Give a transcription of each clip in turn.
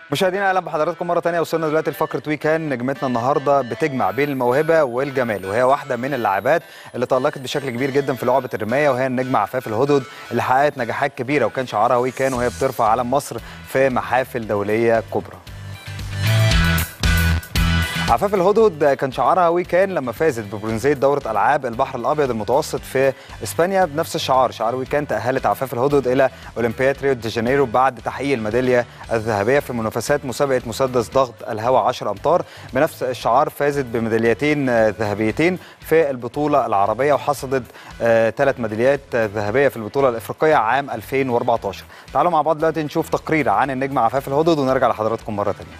مشاهدينا اهلا بحضراتكم مره ثانيه وصلنا دلوقتي لفقره ويكان نجمتنا النهارده بتجمع بين الموهبه والجمال وهي واحده من اللاعبات اللي تالقت بشكل كبير جدا في لعبه الرمايه وهي النجمه عفاف الهدهد اللي حققت نجاحات كبيره وكان شعارها ويكان وهي بترفع علم مصر في محافل دوليه كبرى عفاف الهدهد كان شعارها ويكان لما فازت ببرونزيه دوره العاب البحر الابيض المتوسط في اسبانيا بنفس الشعار شعار ويكان تاهلت عفاف الهدهد الى اولمبياد ريو دي جانيرو بعد تحقيق الميداليه الذهبيه في منافسات مسابقه مسدس ضغط الهواء 10 امتار بنفس الشعار فازت بميداليتين ذهبيتين في البطوله العربيه وحصدت ثلاث ميداليات ذهبيه في البطوله الافريقيه عام 2014 تعالوا مع بعض دلوقتي نشوف تقرير عن النجمه عفاف الهدهد ونرجع لحضراتكم مره ثانيه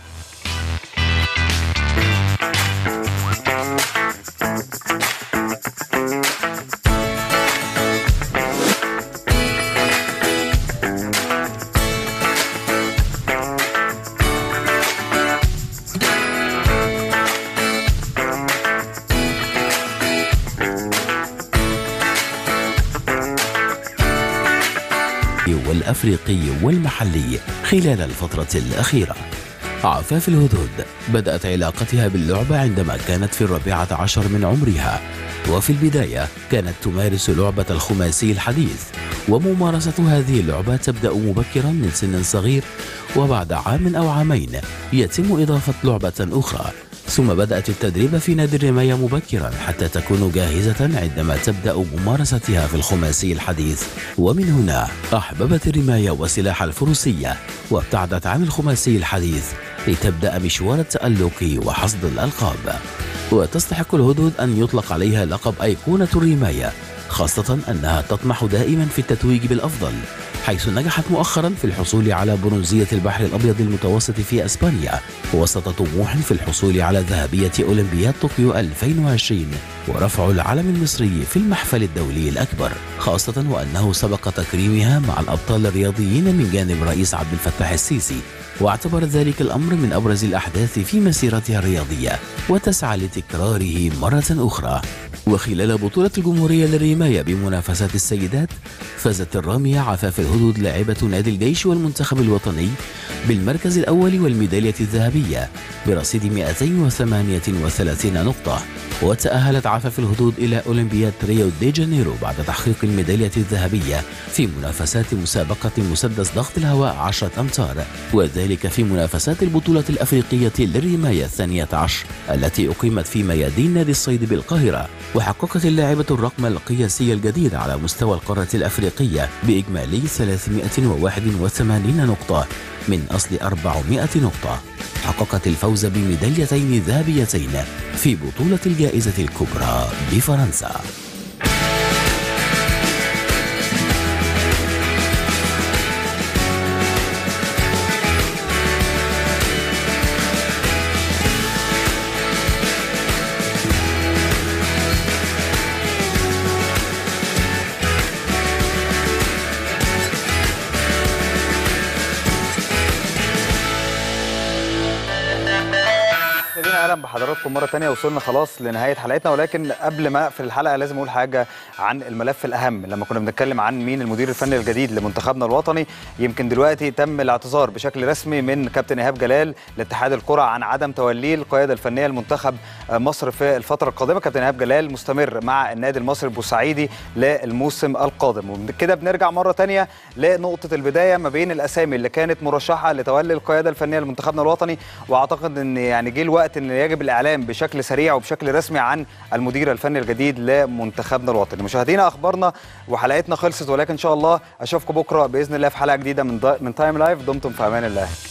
والأفريقي والمحلي خلال الفترة الأخيرة عفاف الهدهد بدأت علاقتها باللعبة عندما كانت في الرابعة عشر من عمرها وفي البداية كانت تمارس لعبة الخماسي الحديث وممارسة هذه اللعبة تبدأ مبكرا من سن صغير وبعد عام أو عامين يتم إضافة لعبة أخرى ثم بدأت التدريب في نادي الرماية مبكرا حتى تكون جاهزة عندما تبدأ ممارستها في الخماسي الحديث ومن هنا أحببت الرماية وسلاح الفروسية وابتعدت عن الخماسي الحديث لتبدأ مشوار التألق وحصد الألقاب وتستحق الهدهد أن يطلق عليها لقب أيقونة الرماية خاصة أنها تطمح دائما في التتويج بالأفضل حيث نجحت مؤخرا في الحصول على برونزية البحر الأبيض المتوسط في أسبانيا وسط طموح في الحصول على ذهبية أولمبياد طوكيو 2020 ورفع العلم المصري في المحفل الدولي الأكبر خاصة وأنه سبق تكريمها مع الأبطال الرياضيين من جانب الرئيس عبد الفتاح السيسي واعتبر ذلك الأمر من أبرز الأحداث في مسيرتها الرياضية وتسعى لتكراره مرة أخرى وخلال بطولة الجمهورية للرماية بمنافسات السيدات فازت الرامية عفاف الهدود لاعبة نادي الجيش والمنتخب الوطني بالمركز الأول والميدالية الذهبية برصيد 238 نقطة وتأهلت عفاف الهدود إلى أولمبياد ريو دي جانيرو بعد تحقيق الميدالية الذهبية في منافسات مسابقة مسدس ضغط الهواء 10 أمتار وذلك في منافسات البطولة الأفريقية للرماية الثانية عشر التي أقيمت في ميادين نادي الصيد بالقاهرة وحققت اللاعبة الرقم القياسي الجديد على مستوى القارة الأفريقية بإجمالي 381 نقطة من أصل 400 نقطة حققت الفوز بميداليتين ذهبيتين في بطولة الجائزة الكبرى بفرنسا اهلا بحضراتكم مره ثانيه وصلنا خلاص لنهايه حلقتنا ولكن قبل ما اقفل الحلقه لازم اقول حاجه عن الملف الاهم لما كنا بنتكلم عن مين المدير الفني الجديد لمنتخبنا الوطني يمكن دلوقتي تم الاعتذار بشكل رسمي من كابتن ايهاب جلال لاتحاد الكره عن عدم توليه القياده الفنيه لمنتخب مصر في الفتره القادمه كابتن ايهاب جلال مستمر مع النادي المصري البورسعيدي للموسم القادم وكده بنرجع مره ثانيه لنقطه البدايه ما بين الاسامي اللي كانت مرشحه لتولي القياده الفنيه لمنتخبنا الوطني واعتقد ان يعني جه الوقت ان يجب الاعلام بشكل سريع وبشكل رسمي عن المدير الفني الجديد لمنتخبنا الوطني مشاهدينا اخبارنا وحلقتنا خلصت ولكن ان شاء الله اشوفكم بكره باذن الله في حلقه جديده من من تايم لايف دمتم في امان الله